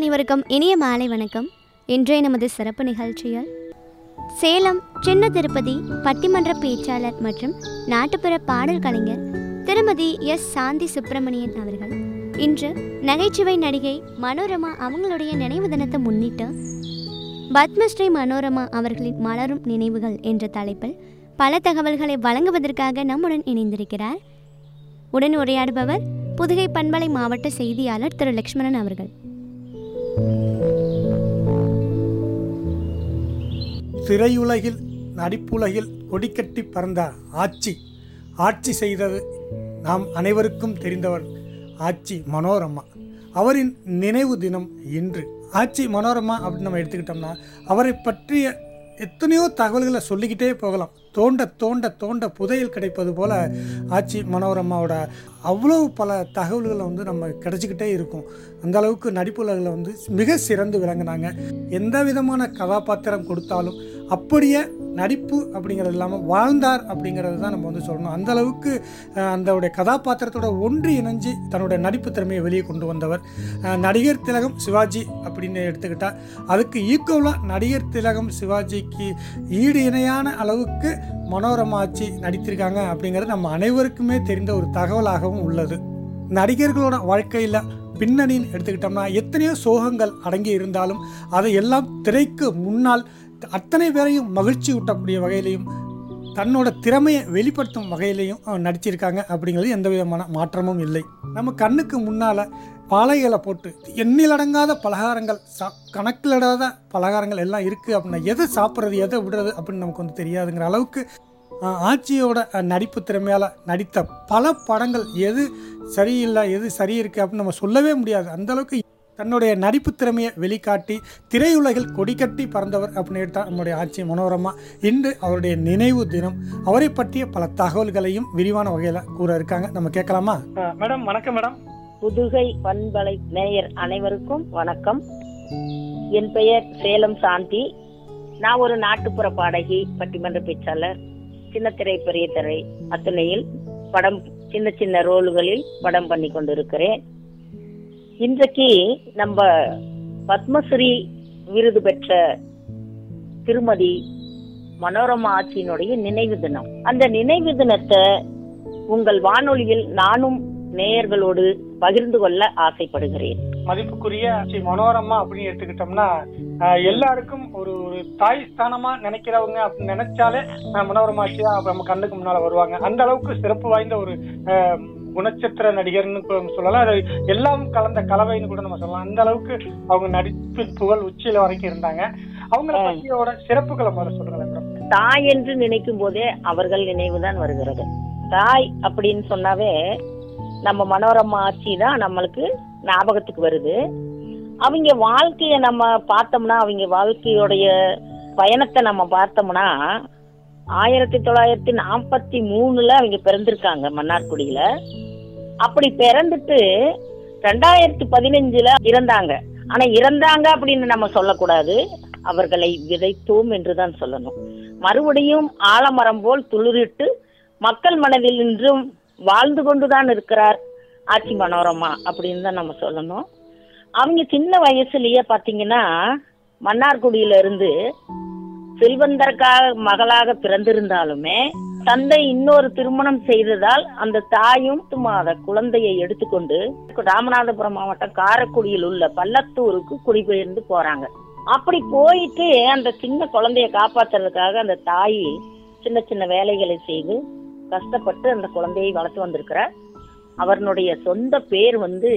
அனைவருக்கும் இனிய மாலை வணக்கம் இன்றைய நமது சிறப்பு நிகழ்ச்சியில் சேலம் சின்ன திருப்பதி பட்டிமன்ற பேச்சாளர் மற்றும் நாட்டுப்புற பாடல் கலைஞர் திருமதி எஸ் சாந்தி சுப்பிரமணியன் அவர்கள் இன்று நகைச்சுவை நடிகை மனோரமா அவங்களுடைய நினைவு தினத்தை முன்னிட்டு பத்மஸ்ரீ மனோரமா அவர்களின் மலரும் நினைவுகள் என்ற தலைப்பில் பல தகவல்களை வழங்குவதற்காக நம்முடன் இணைந்திருக்கிறார் உடன் உரையாடுபவர் புதுகை பண்பலை மாவட்ட செய்தியாளர் திரு லக்ஷ்மணன் அவர்கள் திரையுலகில் நடிப்புலகில் கொடிக்கட்டி பறந்த ஆட்சி ஆட்சி செய்தது நாம் அனைவருக்கும் தெரிந்தவர் ஆட்சி மனோரமா அவரின் நினைவு தினம் இன்று ஆட்சி மனோரமா அப்படின்னு நம்ம எடுத்துக்கிட்டோம்னா அவரை பற்றிய எத்தனையோ தகவல்களை சொல்லிக்கிட்டே போகலாம் தோண்ட தோண்ட தோண்ட புதையல் கிடைப்பது போல ஆட்சி மனோரமாவோட அவ்வளோ பல தகவல்களை வந்து நம்ம கிடைச்சிக்கிட்டே இருக்கும் அந்த அளவுக்கு நடிப்புலகில் வந்து மிக சிறந்து விளங்கினாங்க எந்த விதமான கதாபாத்திரம் கொடுத்தாலும் அப்படியே நடிப்பு அப்படிங்கிறது இல்லாமல் வாழ்ந்தார் அப்படிங்கிறது தான் நம்ம வந்து சொல்லணும் அந்த அளவுக்கு அஹ், அந்தவுடைய கதாபாத்திரத்தோட ஒன்று இணைஞ்சு தன்னுடைய நடிப்பு திறமையை வெளியே கொண்டு வந்தவர் அஹ், நடிகர் திலகம் சிவாஜி அப்படின்னு எடுத்துக்கிட்டால் அதுக்கு ஈக்குவலாக நடிகர் திலகம் சிவாஜிக்கு ஈடு இணையான அளவுக்கு மனோரமா ஆட்சி நடித்திருக்காங்க அப்படிங்கிறது நம்ம அனைவருக்குமே தெரிந்த ஒரு தகவலாகவும் உள்ளது நடிகர்களோட வாழ்க்கையில் பின்னணின்னு எடுத்துக்கிட்டோம்னா எத்தனையோ சோகங்கள் அடங்கி இருந்தாலும் அதை எல்லாம் திரைக்கு முன்னால் அத்தனை பேரையும் மகிழ்ச்சி ஊட்டக்கூடிய வகையிலையும் தன்னோட திறமையை வெளிப்படுத்தும் வகையிலையும் அஹ், நடிச்சிருக்காங்க அப்படிங்கிறது எந்த விதமான மாற்றமும் இல்லை நம்ம கண்ணுக்கு முன்னால் பாலைகளை போட்டு எண்ணிலடங்காத பலகாரங்கள் சா கணக்கிலிடாத பலகாரங்கள் எல்லாம் இருக்குது அப்படின்னா எதை சாப்பிட்றது எதை விடுறது அப்படின்னு நமக்கு வந்து தெரியாதுங்கிற அளவுக்கு அஹ், ஆட்சியோட அஹ், நடிப்பு திறமையால் நடித்த பல படங்கள் எது சரியில்லை எது சரி இருக்குது அப்படின்னு நம்ம சொல்லவே முடியாது அந்த அளவுக்கு தன்னுடைய நடிப்பு திறமையை வெளிக்காட்டி திரையுலகில் கொடிக்கட்டி பறந்தவர் அப்படின்னு எடுத்தா நம்முடைய ஆட்சி மனோரமா இன்று அவருடைய நினைவு தினம் அவரை பற்றிய பல தகவல்களையும் விரிவான வகையில் கூற இருக்காங்க நம்ம கேட்கலாமா மேடம் வணக்கம் மேடம் புதுகை பண்பலை நேயர் அனைவருக்கும் வணக்கம் என் பெயர் சேலம் சாந்தி நான் ஒரு நாட்டுப்புற பாடகி பட்டிமன்ற பேச்சாளர் சின்ன திரை பெரிய திரை அத்தனையில் படம் சின்ன சின்ன ரோல்களில் படம் பண்ணி கொண்டிருக்கிறேன் இன்றைக்கு நம்ம பத்மஸ்ரீ விருது பெற்ற திருமதி மனோரமா ஆட்சியினுடைய நினைவு தினம் அந்த நினைவு தினத்தை உங்கள் வானொலியில் நானும் நேயர்களோடு பகிர்ந்து கொள்ள ஆசைப்படுகிறேன் மதிப்புக்குரிய ஆட்சி மனோரமா அப்படின்னு எடுத்துக்கிட்டோம்னா அஹ், எல்லாருக்கும் ஒரு ஒரு தாய் ஸ்தானமா நினைக்கிறவங்க அப்படின்னு நினைச்சாலே அஹ், மனோரமா ஆட்சியா நம்ம கண்ணுக்கு முன்னால வருவாங்க அந்த அளவுக்கு சிறப்பு வாய்ந்த ஒரு அஹ், குணச்சித்திர நடிகர்னு கூட நம்ம சொல்லலாம் அது எல்லாம் கலந்த கலவைன்னு கூட நம்ம சொல்லலாம் அந்த அளவுக்கு அவங்க நடிப்பு புகழ் உச்சியில வரைக்கும் இருந்தாங்க அவங்கள ஆ. பற்றியோட சிறப்புகளை முதல்ல சொல்லுங்களேன் மேடம் தாய் என்று நினைக்கும் போதே அவர்கள் நினைவுதான் வருகிறது தாய் அப்படின்னு சொன்னாவே நம்ம மனோரமா ஆட்சி தான் நம்மளுக்கு ஞாபகத்துக்கு வருது அவங்க வாழ்க்கைய நம்ம பார்த்தோம்னா அவங்க வாழ்க்கையோடைய பயணத்தை நம்ம பார்த்தோம்னா ஆயிரத்தி தொள்ளாயிரத்தி நாற்பத்தி மூணுல அவங்க பிறந்திருக்காங்க மன்னார்குடியில அப்படி பிறந்துட்டு ரெண்டாயிரத்தி பதினஞ்சுல இறந்தாங்க ஆனா இறந்தாங்க அப்படின்னு நம்ம சொல்லக்கூடாது அவர்களை விதைத்தோம் என்றுதான் சொல்லணும் மறுபடியும் ஆலமரம் போல் துளிரிட்டு மக்கள் மனதில் இன்றும் வாழ்ந்து கொண்டுதான் இருக்கிறார் ஆட்சி மனோரமா அப்படின்னு தான் நம்ம சொல்லணும் அவங்க சின்ன வயசுலயே பாத்தீங்கன்னா மன்னார்குடியில இருந்து செல்வந்தர்க்காக மகளாக பிறந்திருந்தாலுமே தந்தை இன்னொரு திருமணம் செய்ததால் அந்த தாயும் சும்மா அந்த குழந்தையை எடுத்துக்கொண்டு ராமநாதபுரம் மாவட்டம் காரைக்குடியில் உள்ள பள்ளத்தூருக்கு குடிபெயர்ந்து போறாங்க அப்படி போயிட்டு அந்த சின்ன குழந்தைய காப்பாத்துறதுக்காக அந்த தாய் சின்ன சின்ன வேலைகளை செய்து கஷ்டப்பட்டு அந்த குழந்தையை வளர்த்து வந்திருக்கிறார் அவருடைய சொந்த பேர் வந்து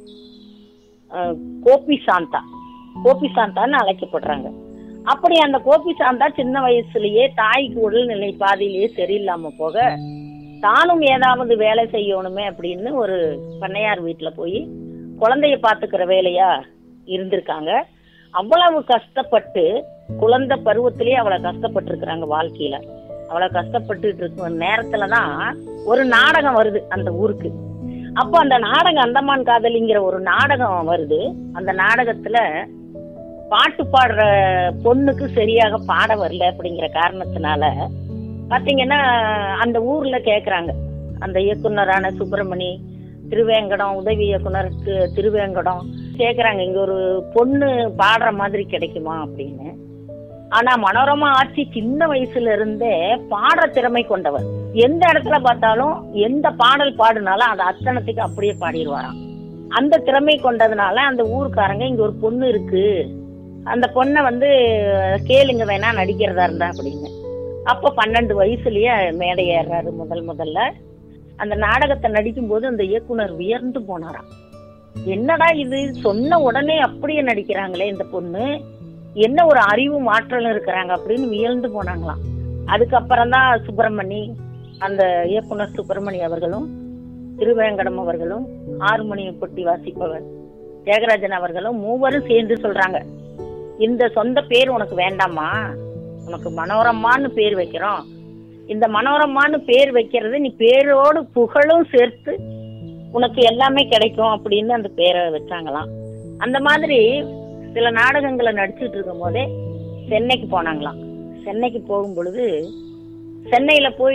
அஹ், கோபி சாந்தா கோபி சாந்தான்னு அழைக்கப்படுறாங்க அப்படி அந்த கோபி சாந்தா சின்ன வயசுலயே தாய்க்கு உடல்நிலை பாதியிலேயே சரியில்லாம போக தானும் ஏதாவது வேலை செய்யணுமே அப்படின்னு ஒரு பண்ணையார் வீட்டுல போய் குழந்தைய பாத்துக்கிற வேலையா இருந்திருக்காங்க அவ்வளவு கஷ்டப்பட்டு குழந்தை பருவத்திலேயே அவ்வளவு கஷ்டப்பட்டு இருக்கிறாங்க வாழ்க்கையில அவ்வளவு கஷ்டப்பட்டு இருக்கும் நேரத்துலதான் ஒரு நாடகம் வருது அந்த ஊருக்கு அப்போ அந்த நாடகம் அந்தமான் காதலிங்கிற ஒரு நாடகம் வருது அந்த நாடகத்துல பாட்டு பாடுற பொண்ணுக்கு சரியாக பாட வரல அப்படிங்கிற காரணத்தினால பாத்தீங்கன்னா அந்த ஊர்ல கேக்குறாங்க அந்த இயக்குனரான சுப்பிரமணி திருவேங்கடம் உதவி இயக்குனர் தி- திருவேங்கடம் கேக்குறாங்க இங்க ஒரு பொண்ணு பாடுற மாதிரி கிடைக்குமா அப்படின்னு ஆனா மனோரமா ஆட்சி சின்ன வயசுல இருந்தே பாடுற திறமை கொண்டவர் எந்த இடத்துல பார்த்தாலும் எந்த பாடல் பாடுனாலும் அது அத்தனத்துக்கு அப்படியே பாடிடுவாராம் அந்த திறமை கொண்டதுனால அந்த ஊருக்காரங்க இங்க ஒரு பொண்ணு இருக்கு அந்த பொண்ணை வந்து கேளுங்க வேணா நடிக்கிறதா இருந்தா அப்படின்னு அப்ப பன்னெண்டு வயசுலயே மேடை ஏறாரு முதல் முதல்ல அந்த நாடகத்தை நடிக்கும்போது அந்த இயக்குனர் வியர்ந்து போனாராம் என்னடா இது சொன்ன உடனே அப்படியே நடிக்கிறாங்களே இந்த பொண்ணு என்ன ஒரு அறிவு மாற்றலும் இருக்கிறாங்க அப்படின்னு வியந்து போனாங்களாம் அதுக்கப்புறம் தான் சுப்பிரமணி அந்த இயக்குனர் சுப்பிரமணி அவர்களும் திருவேங்கடம் அவர்களும் ஹார்மோனியம் கொட்டி வாசிப்பவர் தியாகராஜன் அவர்களும் மூவரும் சேர்ந்து சொல்றாங்க இந்த சொந்த பேர் உனக்கு வேண்டாமா உனக்கு மனோரமான்னு பேர் வைக்கிறோம் இந்த மனோரமான்னு பேர் வைக்கிறது நீ பேரோடு புகழும் சேர்த்து உனக்கு எல்லாமே கிடைக்கும் அப்படின்னு அந்த பேரை வச்சாங்களாம் அந்த மாதிரி சில நாடகங்களை நடிச்சிட்டு இருக்கும் போதே சென்னைக்கு போனாங்களாம் சென்னைக்கு போகும் பொழுது சென்னையில போய்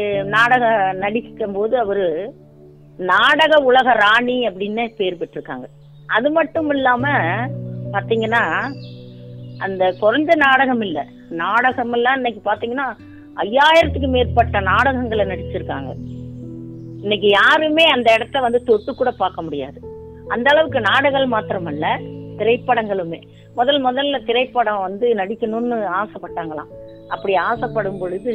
நாடகம் நடிக்கும் போது அவரு நாடக உலக ராணி அப்படின்னு பேர் பெற்றிருக்காங்க அது மட்டும் இல்லாம பாத்தீங்கன்னா அந்த குறைஞ்ச நாடகம் இல்ல நாடகம் எல்லாம் இன்னைக்கு பாத்தீங்கன்னா ஐயாயிரத்துக்கு மேற்பட்ட நாடகங்களை நடிச்சிருக்காங்க இன்னைக்கு யாருமே அந்த இடத்த வந்து தொட்டு கூட பார்க்க முடியாது அந்த அளவுக்கு நாடகங்கள் மாத்திரமல்ல திரைப்படங்களுமே முதல் முதல்ல திரைப்படம் வந்து நடிக்கணும்னு ஆசைப்பட்டாங்களாம் அப்படி ஆசைப்படும் பொழுது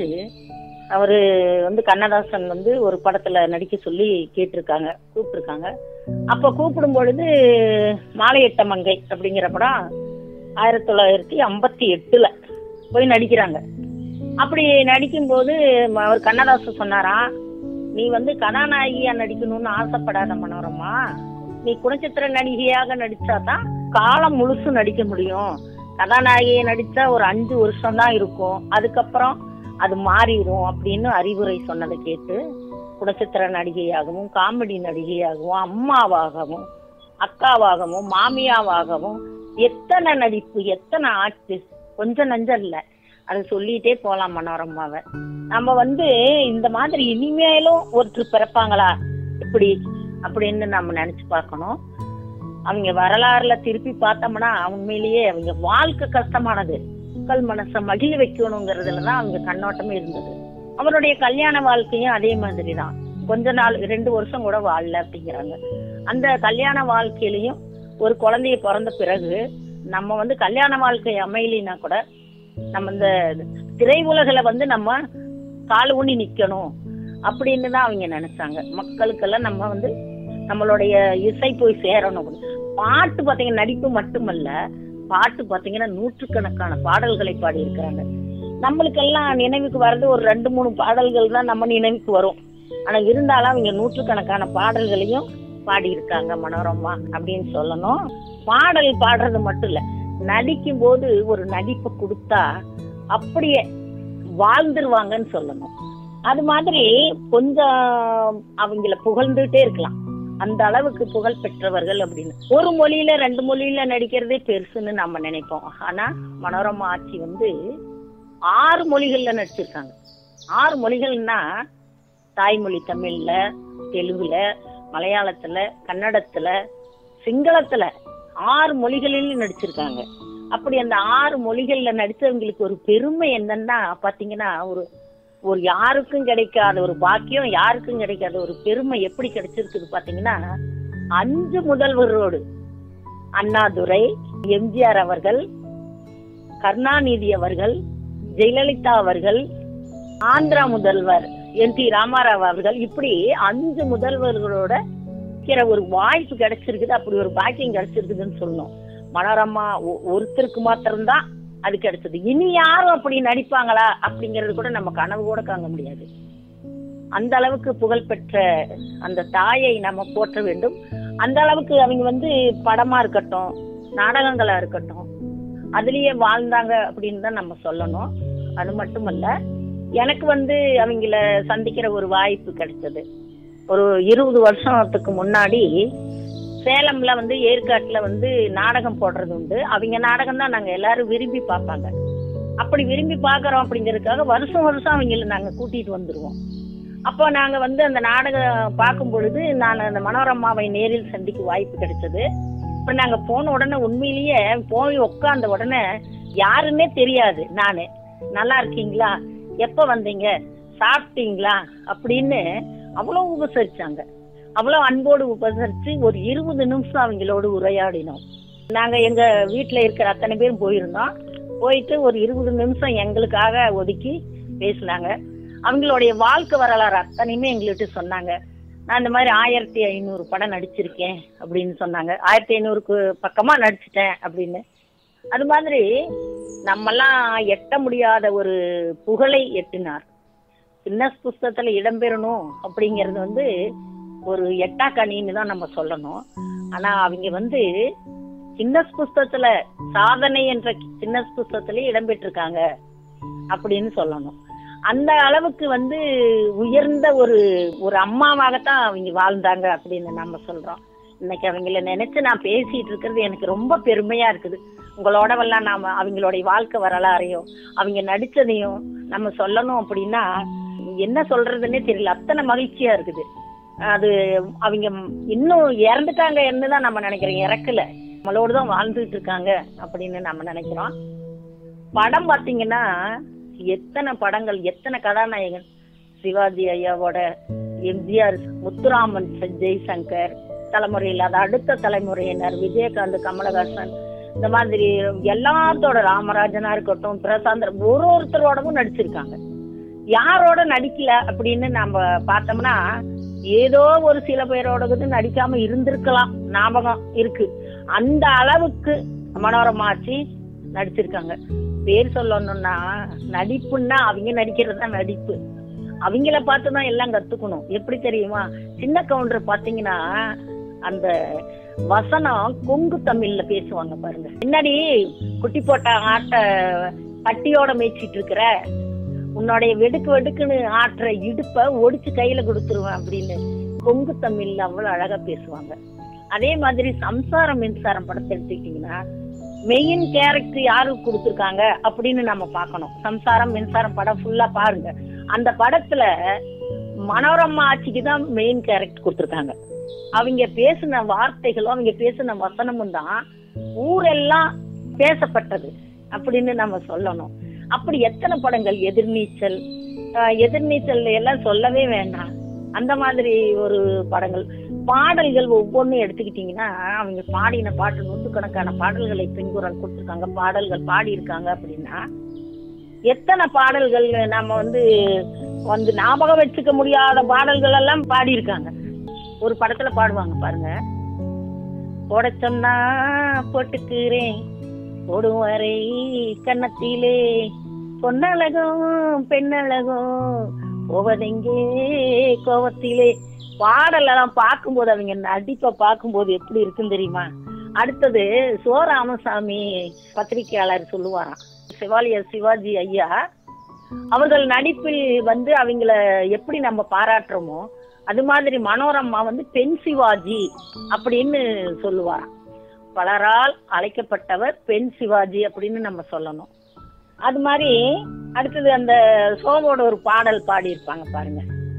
அவரு வந்து கண்ணதாசன் வந்து ஒரு படத்துல நடிக்க சொல்லி கேட்டிருக்காங்க கூப்பிட்டிருக்காங்க அப்ப கூப்பிடும் பொழுது மாலையிட்ட மங்கை அப்படிங்கிற படம் ஆயிரத்தி தொள்ளாயிரத்தி ஐம்பத்தி எட்டுல போய் நடிக்கிறாங்க அப்படி நடிக்கும்போது ம- அவர் கண்ணதாசன் சொன்னாரா நீ வந்து கதாநாயகியா நடிக்கணும்னு ஆசைப்படாத மனோரமா நீ குணச்சித்திர நடிகையாக நடிச்சாதான் காலம் முழுசு நடிக்க முடியும் கதாநாயகியை நடிச்சா ஒரு அஞ்சு வருஷம் தான் இருக்கும் அதுக்கப்புறம் அது மாறிடும் அப்படின்னு அறிவுரை சொன்னதை கேட்டு குணச்சித்திர நடிகையாகவும் காமெடி நடிகையாகவும் அம்மாவாகவும் அக்காவாகவும் மாமியாவாகவும் எத்தனை நடிப்பு எத்தனை ஆட்டு கொஞ்சம் நஞ்சம் இல்ல அதை சொல்லிட்டே போலாம் மனோரமாவை நம்ம வந்து இந்த மாதிரி இனிமேலும் ஒருத்தர் பிறப்பாங்களா இப்படி அப்படின்னு நம்ம நினைச்சு பார்க்கணும் அவங்க வரலாறுல திருப்பி பார்த்தோம்னா உண்மையிலேயே அவங்க வாழ்க்கை கஷ்டமானது மக்கள் மனசை மகிழ வைக்கணுங்கிறதுல தான் அவங்க கண்ணோட்டமே இருந்தது அவருடைய கல்யாண வாழ்க்கையும் அதே மாதிரி தான் கொஞ்ச நாள் ரெண்டு வருஷம் கூட வாழல அப்படிங்கிறாங்க அந்த கல்யாண வாழ்க்கையிலையும் ஒரு குழந்தைய பிறந்த பிறகு நம்ம வந்து கல்யாண வாழ்க்கை அமையலினா கூட நம்ம இந்த திரை உலகில வந்து நம்ம கால் ஊனி நிக்கணும் அப்படின்னு தான் அவங்க நினைச்சாங்க மக்களுக்கெல்லாம் நம்ம வந்து நம்மளுடைய இசை போய் சேரணும் அப்படின்னு. பாட்டு பாத்தீங்கன்னா நடிப்பு மட்டுமல்ல பாட்டு பாத்தீங்கன்னா நூற்றுக்கணக்கான பாடல்களை பாடி இருக்கிறாங்க நம்மளுக்கெல்லாம் நினைவுக்கு வர்றது ஒரு ரெண்டு மூணு பாடல்கள் தான் நம்ம நினைவுக்கு வரும் ஆனா இருந்தாலும் அவங்க நூற்றுக்கணக்கான பாடல்களையும் பாடி இருக்காங்க மனோரமா அப்படின்னு சொல்லணும் பாடல் பாடுறது மட்டும் இல்ல நடிக்கும் போது ஒரு நடிப்பை கொடுத்தா அப்படியே வாழ்ந்துருவாங்கன்னு சொல்லணும் அது மாதிரி கொஞ்சம் அவங்கள புகழ்ந்துட்டே இருக்கலாம் அந்த அளவுக்கு புகழ் பெற்றவர்கள் அப்படின்னு ஒரு மொழியில ரெண்டு மொழியில நடிக்கிறதே பெருசுன்னு நம்ம நினைப்போம் ஆனா மனோரமா ஆட்சி வந்து ஆறு மொழிகள்ல நடிச்சிருக்காங்க ஆறு மொழிகள்னா தாய்மொழி தமிழ்ல தெலுங்குல மலையாளத்துல கன்னடத்துல சிங்களத்துல ஆறு மொழிகளிலும் நடிச்சிருக்காங்க அப்படி அந்த ஆறு மொழிகள்ல நடிச்சவங்களுக்கு ஒரு பெருமை என்னன்னா பாத்தீங்கன்னா ஒரு ஒரு யாருக்கும் கிடைக்காத ஒரு பாக்கியம் யாருக்கும் கிடைக்காத ஒரு பெருமை எப்படி கிடைச்சிருக்குது பாத்தீங்கன்னா அஞ்சு முதல்வரோடு அண்ணாதுரை எம்ஜிஆர் அவர்கள் கருணாநிதி அவர்கள் ஜெயலலிதா அவர்கள் ஆந்திரா முதல்வர் என் டி ராமாராவ் அவர்கள் இப்படி அஞ்சு முதல்வர்களோட இருக்கிற ஒரு வாய்ப்பு கிடைச்சிருக்குது அப்படி ஒரு பாக்கியம் கிடைச்சிருக்குதுன்னு சொல்லணும் மனோரமா ஒ- ஒருத்தருக்கு மாத்திரம்தான் அது கிடைச்சது இனி யாரும் அப்படி நடிப்பாங்களா அப்படிங்கறது கூட நம்ம கனவு கூட காங்க முடியாது அந்த அளவுக்கு புகழ்பெற்ற அந்த தாயை நம்ம போற்ற வேண்டும் அந்த அளவுக்கு அவங்க வந்து படமா இருக்கட்டும் நாடகங்களா இருக்கட்டும் அதுலயே வாழ்ந்தாங்க அப்படின்னு தான் நம்ம சொல்லணும் அது மட்டுமல்ல எனக்கு வந்து அவங்கள சந்திக்கிற ஒரு வாய்ப்பு கிடைச்சது ஒரு இருபது வருஷத்துக்கு முன்னாடி சேலம்ல வந்து ஏற்காட்டுல வந்து நாடகம் போடுறது உண்டு அவங்க நாடகம் தான் நாங்க எல்லாரும் விரும்பி பார்ப்பாங்க அப்படி விரும்பி பார்க்கறோம் அப்படிங்கறதுக்காக வருஷம் வருஷம் அவங்கள நாங்க கூட்டிட்டு வந்துருவோம் அப்போ நாங்க வந்து அந்த நாடகம் பார்க்கும் பொழுது நான் அந்த மனோரமாவை நேரில் சந்திக்க வாய்ப்பு கிடைச்சது இப்ப நாங்க போன உடனே உண்மையிலேயே போய் உட்கார்ந்த உடனே யாருன்னே தெரியாது நானு நல்லா இருக்கீங்களா எப்ப வந்தீங்க சாப்பிட்டீங்களா அப்படின்னு அவ்வளவு உபசரிச்சாங்க அவ்வளவு அன்போடு உபசரிச்சு ஒரு இருபது நிமிஷம் அவங்களோடு உரையாடினோம் நாங்க எங்க வீட்டுல இருக்கிற அத்தனை பேரும் போயிருந்தோம் போயிட்டு ஒரு இருபது நிமிஷம் எங்களுக்காக ஒதுக்கி பேசினாங்க அவங்களுடைய வாழ்க்கை வரலாறு அத்தனையுமே எங்கள்கிட்ட சொன்னாங்க நான் இந்த மாதிரி ஆயிரத்தி ஐநூறு படம் நடிச்சிருக்கேன் அப்படின்னு சொன்னாங்க ஆயிரத்தி ஐநூறுக்கு பக்கமா நடிச்சிட்டேன் அப்படின்னு அது மாதிரி நம்மெல்லாம் எட்ட முடியாத ஒரு புகழை எட்டினார் கின்னஸ் புஸ்தகத்துல இடம்பெறணும் அப்படிங்கிறது வந்து ஒரு எட்டா கனின்னு தான் நம்ம சொல்லணும் ஆனா அவங்க வந்து கின்னஸ் புஸ்தகத்துல சாதனை என்ற கின்னஸ் புஸ்தகத்திலே இடம்பெற்றிருக்காங்க அப்படின்னு சொல்லணும் அந்த அளவுக்கு வந்து உயர்ந்த ஒரு ஒரு அம்மாவாகத்தான் அவங்க வாழ்ந்தாங்க அப்படின்னு நம்ம சொல்றோம் இன்னைக்கு அவங்கள நினைச்சு நான் பேசிட்டு இருக்கிறது எனக்கு ரொம்ப பெருமையா இருக்குது உங்களோடவெல்லாம் நாம அவங்களுடைய வாழ்க்கை வரலாறையும் அவங்க நடிச்சதையும் நம்ம சொல்லணும் அப்படின்னா என்ன சொல்றதுன்னே தெரியல அத்தனை மகிழ்ச்சியா இருக்குது அது அவங்க இன்னும் இறந்துட்டாங்க தான் நம்ம நினைக்கிறோம் இறக்கல நம்மளோட தான் வாழ்ந்துட்டு இருக்காங்க அப்படின்னு நம்ம நினைக்கிறோம் படம் பாத்தீங்கன்னா எத்தனை படங்கள் எத்தனை கதாநாயகன் சிவாஜி ஐயாவோட எம்ஜிஆர் முத்துராமன் ச- ஜெய்சங்கர் தலைமுறையில் அது அடுத்த தலைமுறையினர் விஜயகாந்த் கமலஹாசன் இந்த மாதிரி எல்லாத்தோட ராமராஜனா இருக்கட்டும் பிரசாந்த் ஒரு ஒருத்தரோடவும் நடிச்சிருக்காங்க யாரோட நடிக்கல அப்படின்னு நம்ம பார்த்தோம்னா ஏதோ ஒரு சில பேரோட நடிக்காம இருந்திருக்கலாம் ஞாபகம் இருக்கு அந்த அளவுக்கு மனோரமாச்சி நடிச்சிருக்காங்க பேர் சொல்லணும்னா நடிப்புன்னா அவங்க நடிக்கிறது தான் நடிப்பு அவங்கள பார்த்து தான் எல்லாம் கத்துக்கணும் எப்படி தெரியுமா சின்ன கவுண்டர் பாத்தீங்கன்னா அந்த வசனம் கொங்கு தமிழ்ல பேசுவாங்க பாருங்க பின்னாடி குட்டி போட்ட ஆட்ட பட்டியோட மேய்ச்சிட்டு இருக்கிற உன்னுடைய வெடுக்கு வெடுக்குன்னு ஆட்டுற இடுப்ப ஒடிச்சு கையில கொடுத்துருவேன் அப்படின்னு கொங்கு தமிழ்ல அவ்வளவு அழகா பேசுவாங்க அதே மாதிரி சம்சாரம் மின்சாரம் படத்தை எடுத்துக்கிட்டீங்கன்னா மெயின் கேரக்டர் யாருக்கு கொடுத்துருக்காங்க அப்படின்னு நம்ம பார்க்கணும் சம்சாரம் மின்சாரம் படம் ஃபுல்லா பாருங்க அந்த படத்துல மனோரமா ஆட்சிக்கு தான் மெயின் கேரக்டர் கொடுத்துருக்காங்க அவங்க பேசின வார்த்தைகளும் அவங்க பேசின வசனமும் தான் ஊரெல்லாம் பேசப்பட்டது அப்படின்னு நம்ம சொல்லணும் அப்படி எத்தனை படங்கள் எதிர்நீச்சல் ஆஹ் எதிர்நீச்சல் எல்லாம் சொல்லவே வேண்டாம் அந்த மாதிரி ஒரு படங்கள் பாடல்கள் ஒவ்வொன்றும் எடுத்துக்கிட்டீங்கன்னா அவங்க பாடின பாட்டு நூற்றுக்கணக்கான பாடல்களை பின்குரல் கொடுத்துருக்காங்க பாடல்கள் பாடியிருக்காங்க அப்படின்னா எத்தனை பாடல்கள் நம்ம வந்து வந்து ஞாபகம் வச்சுக்க முடியாத பாடல்கள் எல்லாம் பாடியிருக்காங்க ஒரு படத்துல பாடுவாங்க பாருங்க போட சொன்னா போட்டுக்கிறேன் போடும் வரை கன்னத்திலே பொன்னழகும் பெண்ணழகும் போவதெங்கே கோவத்திலே பாடல் எல்லாம் பார்க்கும்போது அவங்க நடிப்பை பார்க்கும்போது எப்படி இருக்குன்னு தெரியுமா அடுத்தது சோ ராமசாமி பத்திரிகையாளர் சொல்லுவாராம் சிவாலியர் சிவாஜி ஐயா அவர்கள் நடிப்பில் வந்து அவங்கள எப்படி நம்ம பாராட்டுறோமோ அது மாதிரி மனோரமா வந்து பெண் சிவாஜி அப்படின்னு சொல்லுவாராம் பலரால் அழைக்கப்பட்டவர் பெண் சிவாஜி அப்படின்னு நம்ம சொல்லணும் அது மாதிரி அடுத்தது அந்த சோவோட ஒரு பாடல் பாடியிருப்பாங்க பாருங்க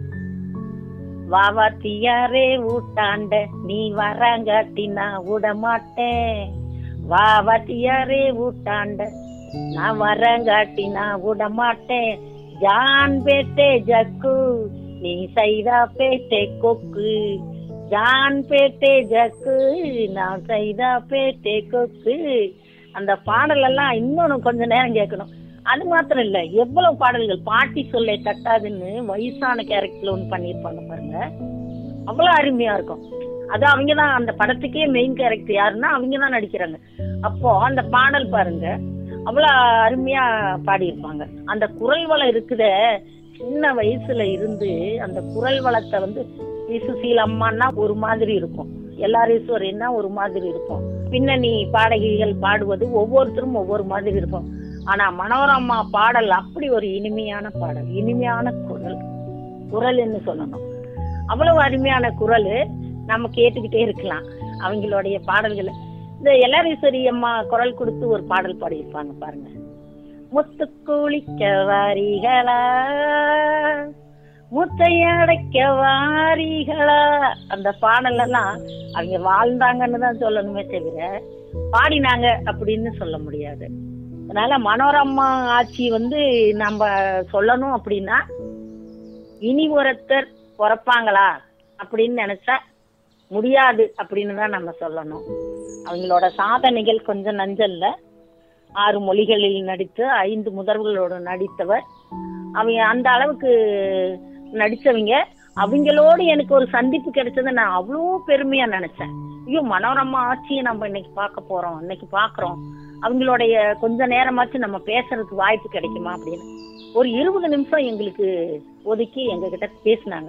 வாவாத்தியாரே ஊட்டாண்ட நீ வரங்காட்டி நான் விட மாட்டேன் வாவாத்தியாரே ஊட்டாண்ட நான் வரங்காட்டி நான் விட மாட்டேன் ஜான் பேட்டே ஜக்கு நீ சைதா பேட்டே கொக்கு ஜான் பேட்டே ஜக்கு நான் சைதா பேட்டே கொக்கு அந்த பாடல் எல்லாம் இன்னொன்னு கொஞ்ச நேரம் கேட்கணும் அது மாத்திரம் இல்ல எவ்வளவு பாடல்கள் பாட்டி சொல்லை தட்டாதுன்னு வயசான கேரக்டர்ல ஒண்ணு பண்ணியிருப்பாங்க பாருங்க அவ்வளவு அருமையா இருக்கும் அது அவங்க தான் அந்த படத்துக்கே மெயின் கேரக்டர் யாருன்னா அவங்க தான் நடிக்கிறாங்க அப்போ அந்த பாடல் பாருங்க அவ்வளவு அருமையா பாடியிருப்பாங்க அந்த குரல் வளம் இருக்குதே சின்ன வயசுல இருந்து அந்த குரல் வளத்தை வந்து பி. சுசீல் அம்மான்னா ஒரு மாதிரி இருக்கும் எல்லாரீஸ்வரன்னா ஒரு மாதிரி இருக்கும் பின்னணி பாடகிகள் பாடுவது ஒவ்வொருத்தரும் ஒவ்வொரு மாதிரி இருக்கும் ஆனா மனோரமா பாடல் அப்படி ஒரு இனிமையான பாடல் இனிமையான குரல் குரல்னு சொல்லணும் அவ்வளவு அருமையான குரல் நம்ம கேட்டுக்கிட்டே இருக்கலாம் அவங்களுடைய பாடல்களை இந்த எல்லாரீஸ்வரி அம்மா குரல் கொடுத்து ஒரு பாடல் பாடியிருப்பாங்க பாருங்க முத்து குளிக்க வாரிகளா மூச்சை அடைக்க வாரிகளா அந்த பாடல் எல்லாம் அவங்க வாழ்ந்தாங்கன்னு தான் சொல்லணுமே தவிர பாடினாங்க அப்படின்னு சொல்ல முடியாது அதனால மனோரமா ஆட்சி வந்து நம்ம சொல்லணும் அப்படின்னா இனி ஒருத்தர் பிறப்பாங்களா அப்படின்னு நினைச்சா முடியாது அப்படின்னு தான் நம்ம சொல்லணும் அவங்களோட சாதனைகள் கொஞ்சம் நஞ்சல்ல ஆறு மொழிகளில் நடித்து ஐந்து முதல்வர்களோடு நடித்தவர் அவங்க அந்த அளவுக்கு நடிச்சவங்க அவங்களோடு எனக்கு ஒரு சந்திப்பு கிடைச்சதை நான் அவ்வளோ பெருமையா நினைச்சேன் ஐயோ மனோரமா ஆட்சியை நம்ம இன்னைக்கு பார்க்க போறோம் இன்னைக்கு பார்க்கறோம் அவங்களுடைய கொஞ்ச நேரமாச்சும் நம்ம பேசுறதுக்கு வாய்ப்பு கிடைக்குமா அப்படின்னு ஒரு இருபது நிமிஷம் எங்களுக்கு ஒதுக்கி எங்க கிட்ட பேசினாங்க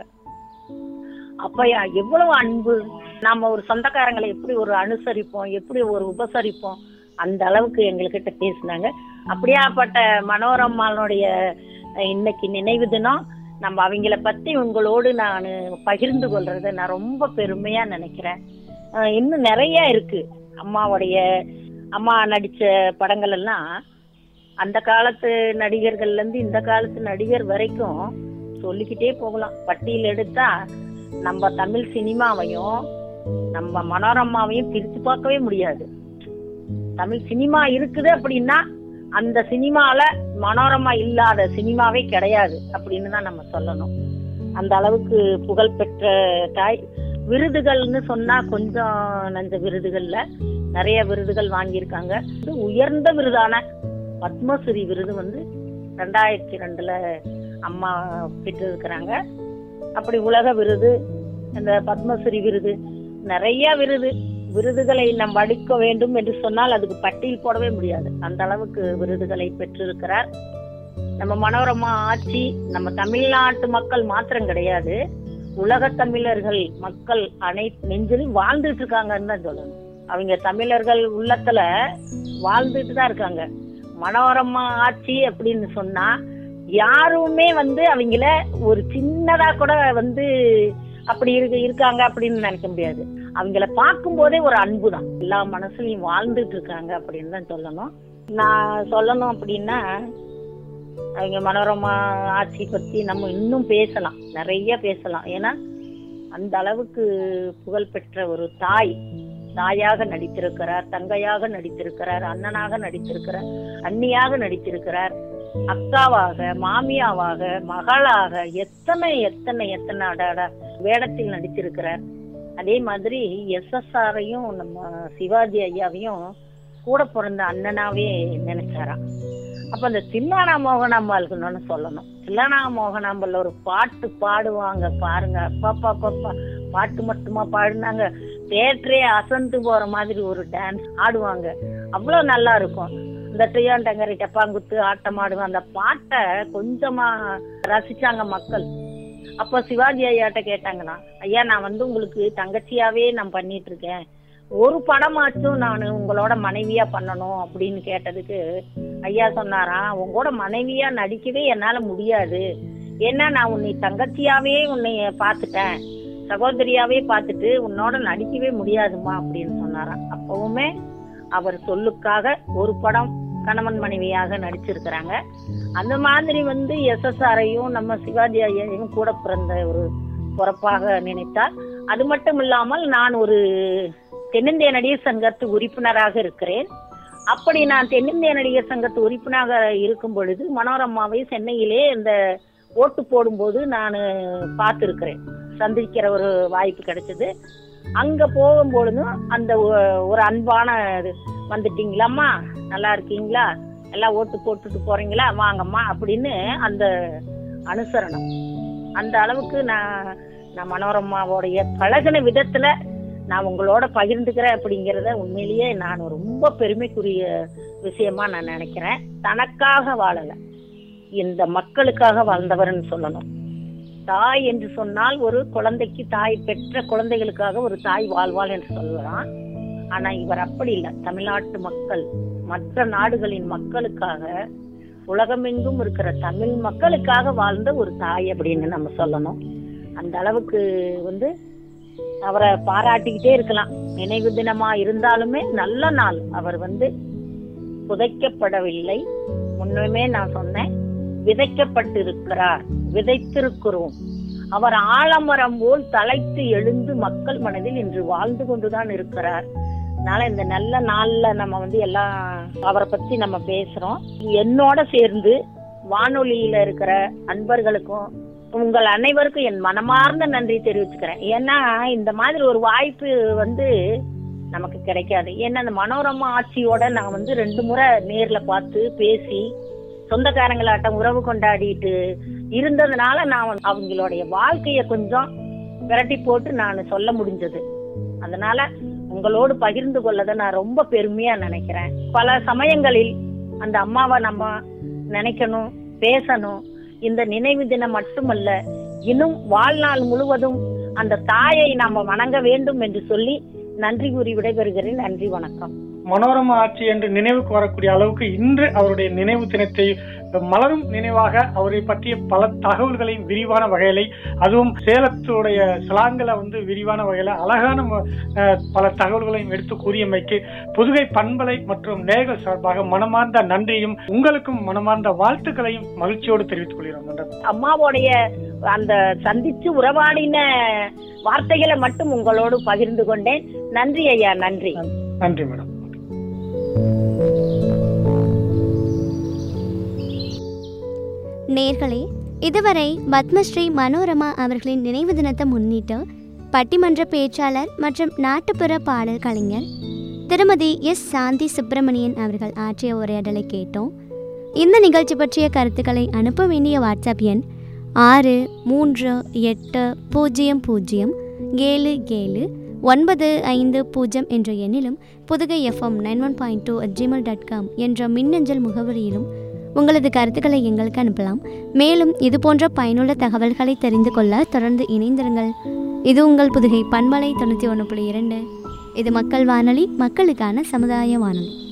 அப்ப யா- எவ்வளவு அன்பு நாம ஒரு சொந்தக்காரங்களை எப்படி ஒரு அனுசரிப்போம் எப்படி ஒரு உபசரிப்போம் அந்த அளவுக்கு எங்ககிட்ட பேசினாங்க அப்படியாப்பட்ட மனோரமானுடைய அஹ், இன்னைக்கு நினைவு தினம் நம்ம அவங்கள பத்தி உங்களோடு நான் பகிர்ந்து கொள்றத நான் ரொம்ப பெருமையா நினைக்கிறேன் அஹ், இன்னும் நிறைய இருக்கு அம்மாவுடைய அம்மா நடிச்ச படங்கள் எல்லாம் அந்த காலத்து நடிகர்கள்ல இருந்து இந்த காலத்து நடிகர் வரைக்கும் சொல்லிக்கிட்டே போகலாம் பட்டியல் எடுத்தா நம்ம தமிழ் சினிமாவையும் நம்ம மனோரமாவையும் பிரிச்சு பார்க்கவே முடியாது தமிழ் சினிமா இருக்குது அப்படின்னா அந்த சினிமால மனோரமா இல்லாத சினிமாவே கிடையாது அப்படின்னு தான் நம்ம சொல்லணும் அந்த அளவுக்கு புகழ் பெற்ற தாய் விருதுகள்னு சொன்னா கொஞ்சம் நஞ்ச விருதுகள்ல நிறைய விருதுகள் வாங்கியிருக்காங்க இது உயர்ந்த விருதான பத்மஸ்ரீ விருது வந்து ரெண்டாயிரத்தி ரெண்டுல அம்மா பெற்றிருக்கிறாங்க அப்படி உலக விருது இந்த பத்மஸ்ரீ விருது நிறைய விருது விருதுகளை நாம் அளிக்க வேண்டும் என்று சொன்னால் அதுக்கு பட்டியல் போடவே முடியாது அந்த அளவுக்கு விருதுகளை பெற்றிருக்கிறார் நம்ம மனோரமா ஆட்சி நம்ம தமிழ்நாட்டு மக்கள் மாத்திரம் கிடையாது உலக தமிழர்கள் மக்கள் அனைத்து நெஞ்சிலும் வாழ்ந்துட்டு இருக்காங்கன்னு தான் சொல்லணும் அவங்க தமிழர்கள் உள்ளத்துல வாழ்ந்துட்டு தான் இருக்காங்க மனோரமா ஆட்சி அப்படின்னு சொன்னா யாருமே வந்து அவங்கள ஒரு சின்னதா கூட வந்து அப்படி இருக்கு இருக்காங்க அப்படின்னு நினைக்க முடியாது அவங்கள பார்க்கும் போதே ஒரு அன்பு தான் எல்லா மனசுலயும் வாழ்ந்துட்டு இருக்காங்க அப்படின்னு தான் சொல்லணும் நான் சொல்லணும் அப்படின்னா அவங்க மனோரமா ஆட்சி பத்தி நம்ம இன்னும் பேசலாம் நிறைய பேசலாம் ஏன்னா அந்த அளவுக்கு புகழ் பெற்ற ஒரு தாய் தாயாக நடித்திருக்கிறார் தங்கையாக நடித்திருக்கிறார் அண்ணனாக நடித்திருக்கிறார் அண்ணியாக நடித்திருக்கிறார் அக்காவாக மாமியாவாக மகளாக எத்தனை எத்தனை எத்தனை அடாடா வேடத்தில் நடித்திருக்கிறார் அதே மாதிரி எஸ்எஸ்ஆரையும் நம்ம சிவாஜி ஐயாவையும் கூட பிறந்த அண்ணனாவே நினைச்சாராம் அப்ப அந்த தில்லானா மோகனாம்பாளுக்குன்னு சொல்லணும் தில்லானா மோகனாம்பாள் ஒரு பாட்டு பாடுவாங்க பாருங்க அப்பா பாப்பா பாட்டு மட்டுமா பாடினாங்க தேட்டரே அசந்து போற மாதிரி ஒரு டான்ஸ் ஆடுவாங்க அவ்வளவு நல்லா இருக்கும் இந்த ட்ரியாண்டங்கரி டப்பாங்குத்து ஆட்டம் ஆடுவாங்க அந்த பாட்டை கொஞ்சமா ரசிச்சாங்க மக்கள் அப்ப சிவாஜி ஐயாட்ட கேட்டாங்கன்னா ஐயா நான் வந்து உங்களுக்கு தங்கச்சியாவே நான் பண்ணிட்டு இருக்கேன் ஒரு படமாச்சும் நான் உங்களோட மனைவியா பண்ணணும் அப்படின்னு கேட்டதுக்கு ஐயா சொன்னாராம் உங்களோட மனைவியா நடிக்கவே என்னால முடியாது ஏன்னா நான் உன்னை தங்கச்சியாவே உன்னை பார்த்துட்டேன் சகோதரியாவே பார்த்துட்டு உன்னோட நடிக்கவே முடியாதுமா அப்படின்னு சொன்னாராம் அப்பவுமே அவர் சொல்லுக்காக ஒரு படம் கணவன் மனைவியாக நடிச்சிருக்கிறாங்க அந்த மாதிரி வந்து எஸ்எஸ்ஆரையும் நம்ம சிவாஜி ஐயாவையும் கூட பிறந்த ஒரு பொறப்பாக நினைத்தார் அது மட்டும் இல்லாமல் நான் ஒரு தென்னிந்திய நடிகர் சங்கத்து உறுப்பினராக இருக்கிறேன் அப்படி நான் தென்னிந்திய நடிகர் சங்கத்து உறுப்பினராக இருக்கும் பொழுது மனோரமாவை சென்னையிலே இந்த ஓட்டு போடும்போது நான் பார்த்துருக்கிறேன் சந்திக்கிற ஒரு வாய்ப்பு கிடைச்சது அங்க போகும்பொழுதும் அந்த ஒ- ஒரு அன்பான இது, வந்துட்டீங்களாம்மா நல்லா இருக்கீங்களா எல்லாம் ஓட்டு போட்டுட்டு போறீங்களா வாங்கம்மா அப்படின்னு அந்த அனுசரணம் அந்த அளவுக்கு நான் நான் மனோரமாவோடைய பழகின விதத்துல நான் உங்களோட பகிர்ந்துக்கிறேன் அப்படிங்கிறத உண்மையிலேயே நான் ரொம்ப பெருமைக்குரிய விஷயமா நான் நினைக்கிறேன் தனக்காக வாழல இந்த மக்களுக்காக வாழ்ந்தவர்னு சொல்லணும் தாய் என்று சொன்னால் ஒரு குழந்தைக்கு தாய் பெற்ற குழந்தைகளுக்காக ஒரு தாய் வாழ்வாள் என்று சொல்லலாம் ஆனா இவர் அப்படி இல்லை தமிழ்நாட்டு மக்கள் மற்ற நாடுகளின் மக்களுக்காக உலகமெங்கும் இருக்கிற தமிழ் மக்களுக்காக வாழ்ந்த ஒரு தாய் அப்படின்னு நம்ம சொல்லணும் அந்த அளவுக்கு வந்து அவரை பாராட்டிக்கிட்டே இருக்கலாம் நினைவு தினமா இருந்தாலுமே நல்ல நாள் அவர் வந்து புதைக்கப்படவில்லை முன்னமே நான் சொன்னேன் விதைக்கப்பட்டிருக்கிறார் விதைத்திருக்கிறோம் அவர் ஆலமரம் போல் தலைத்து எழுந்து மக்கள் மனதில் இன்று வாழ்ந்து கொண்டுதான் இருக்கிறார் அதனால இந்த நல்ல நாள்ல நம்ம வந்து எல்லாம் அவரை பத்தி நம்ம பேசுறோம் என்னோட சேர்ந்து வானொலியில இருக்கிற அன்பர்களுக்கும் உங்கள் அனைவருக்கும் என் மனமார்ந்த நன்றி தெரிவிச்சுக்கிறேன் ஏன்னா இந்த மாதிரி ஒரு வாய்ப்பு வந்து நமக்கு கிடைக்காது ஏன்னா அந்த மனோரமா ஆட்சியோட நான் வந்து ரெண்டு முறை நேர்ல பார்த்து பேசி சொந்தக்காரங்களாட்டம் உறவு கொண்டாடிட்டு இருந்ததுனால நான் வந்து அவங்களுடைய வாழ்க்கைய கொஞ்சம் விரட்டி போட்டு நான் சொல்ல முடிஞ்சது அதனால உங்களோடு பகிர்ந்து கொள்ளதை நான் ரொம்ப பெருமையா நினைக்கிறேன் பல சமயங்களில் அந்த அம்மாவை நம்ம நினைக்கணும் பேசணும் இந்த நினைவு தினம் மட்டுமல்ல இன்னும் வாழ்நாள் முழுவதும் அந்த தாயை நாம வணங்க வேண்டும் என்று சொல்லி நன்றி கூறி விடைபெறுகிறேன் நன்றி வணக்கம் மனோரமா ஆட்சி என்று நினைவுக்கு வரக்கூடிய அளவுக்கு இன்று அவருடைய நினைவு தினத்தை மலரும் நினைவாக அவரை பற்றிய பல தகவல்களையும் விரிவான வகையில அதுவும் சேலத்துடைய ஸ்லாங்கில வந்து விரிவான வகையில அழகான ம- அஹ், பல தகவல்களையும் எடுத்து கூறியமைக்கு புதுகை பண்பலை மற்றும் நேர்கள் சார்பாக மனமார்ந்த நன்றியும் உங்களுக்கும் மனமார்ந்த வாழ்த்துக்களையும் மகிழ்ச்சியோடு தெரிவித்துக் கொள்கிறோம் நன்றி. அம்மாவோடைய அந்த சந்திச்சு உறவாடின வார்த்தைகளை மட்டும் உங்களோடு பகிர்ந்து கொண்டேன் நன்றி ஐயா நன்றி நன்றி மேடம் நேர்களே இதுவரை பத்மஸ்ரீ மனோரமா அவர்களின் நினைவு தினத்தை முன்னிட்டு பட்டிமன்ற பேச்சாளர் மற்றும் நாட்டுப்புற பாடல் கலைஞர் திருமதி எஸ் சாந்தி சுப்பிரமணியன் அவர்கள் ஆற்றிய உரையாடலை கேட்டோம் இந்த நிகழ்ச்சி பற்றிய கருத்துக்களை அனுப்ப வேண்டிய வாட்ஸ்அப் எண் ஆறு மூன்று எட்டு பூஜ்ஜியம் பூஜ்ஜியம் ஏழு ஏழு ஒன்பது ஐந்து பூஜ்ஜியம் என்ற எண்ணிலும் Pudhugai FM nine one point two Gmail dot com என்ற மின்னஞ்சல் முகவரியிலும் உங்களது கருத்துக்களை எங்களுக்கு அனுப்பலாம் மேலும் இது போன்ற பயனுள்ள தகவல்களை தெரிந்து கொள்ள தொடர்ந்து இணைந்திருங்கள் இது உங்கள் புதுகை பண்பலை தொண்ணூற்றி ஒன்று புள்ளி இரண்டு இது மக்கள் வானொலி மக்களுக்கான சமுதாய வானொலி